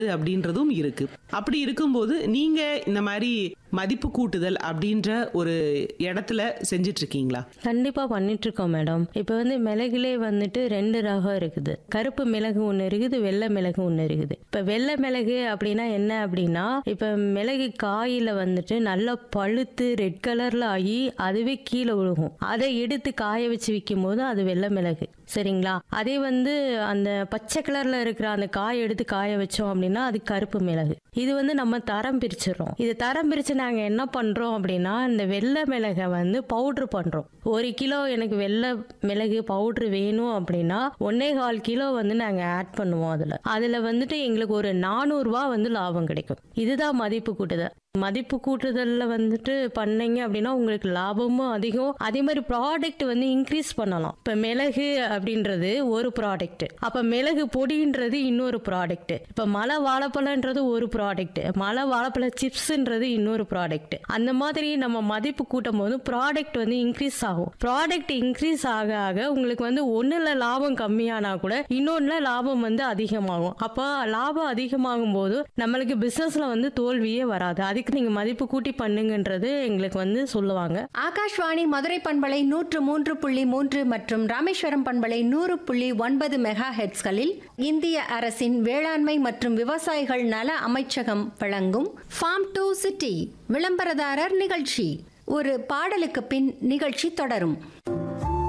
அப்படின்றதும் இருக்கு அப்படி இருக்கும்போது நீங்க இந்த மாதிரி மதிப்பு கூட்டுதல் அப்படின்ற ஒரு இடத்துல செஞ்சிட்டு இருக்கீங்களா கண்டிப்பா பண்ணிட்டு இருக்கோம் மேடம் இப்போ வந்து மிளகுலே வந்துட்டு ரெண்டு ரகம் இருக்குது கருப்பு மிளகு ஒன்று இருக்குது வெள்ளை மிளகு ஒன்று இருக்குது இப்போ வெள்ளை மிளகு அப்படின்னா என்ன அப்படின்னா இப்போ மிளகு காயில வந்துட்டு நல்லா பழுத்து ரெட் கலர்ல ஆகி அதுவே கீழே விழுகும் அதை எடுத்து காய வச்சு விற்கும் போது அது வெள்ளை மிளகு சரிங்களா அதே வந்து அந்த பச்சை கலர்ல இருக்கிற அந்த காய் எடுத்து காய வச்சோம் அப்படின்னா அது கருப்பு மிளகு இது வந்து நம்ம தரம் பிரிச்சிடுறோம் இது தரம் பிரிச்சு நாங்க என்ன பண்றோம் அப்படின்னா இந்த வெள்ளை மிளகை வந்து பவுடர் பண்றோம் ஒரு கிலோ எனக்கு வெள்ளை மிளகு பவுடர் வேணும் அப்படின்னா ஒன்னே கால் கிலோ வந்து நாங்க ஆட் பண்ணுவோம் அதுல அதுல வந்துட்டு எங்களுக்கு ஒரு நானூறு ரூபாய் வந்து லாபம் கிடைக்கும் இதுதான் மதிப்பு கூட்டுதல் மதிப்பு கூட்டுதல்ல வந்துட்டு பண்ணீங்க அப்படின்னா உங்களுக்கு லாபமும் அதிகம் அதே மாதிரி ப்ராடக்ட் வந்து இன்க்ரீஸ் பண்ணலாம் இப்ப மிளகு அப்படின்றது ஒரு ப்ராடக்ட் அப்ப மிளகு பொடின்றது இன்னொரு ப்ராடக்ட் இப்ப மலை வாழைப்பழம்ன்றது ஒரு ப்ராடக்ட் மலை வாழைப்பழ சிப்ஸ்ன்றது இன்னொரு ப்ராடக்ட் அந்த மாதிரி நம்ம மதிப்பு கூட்டும் போது ப்ராடக்ட் வந்து இன்க்ரீஸ் ஆகும் ப்ராடக்ட் இன்க்ரீஸ் ஆக ஆக உங்களுக்கு வந்து ஒண்ணுல லாபம் கம்மியானா கூட இன்னொன்னுல லாபம் வந்து அதிகமாகும் அப்ப லாபம் அதிகமாகும் போது நம்மளுக்கு பிசினஸ்ல வந்து தோல்வியே வராது அதுக்கு நீங்க மதிப்பு கூட்டி பண்ணுங்கன்றது எங்களுக்கு வந்து சொல்லுவாங்க ஆகாஷ்வாணி மதுரை பண்பலை நூற்று மூன்று புள்ளி மூன்று மற்றும் ராமேஸ்வரம் பண்பலை நூறு புள்ளி ஒன்பது மெகா ஹெட்ஸ்களில் இந்திய அரசின் வேளாண்மை மற்றும் விவசாயிகள் நல அமைச்சகம் வழங்கும் ஃபார்ம் டு சிட்டி விளம்பரதாரர் நிகழ்ச்சி ஒரு பாடலுக்கு பின் நிகழ்ச்சி தொடரும்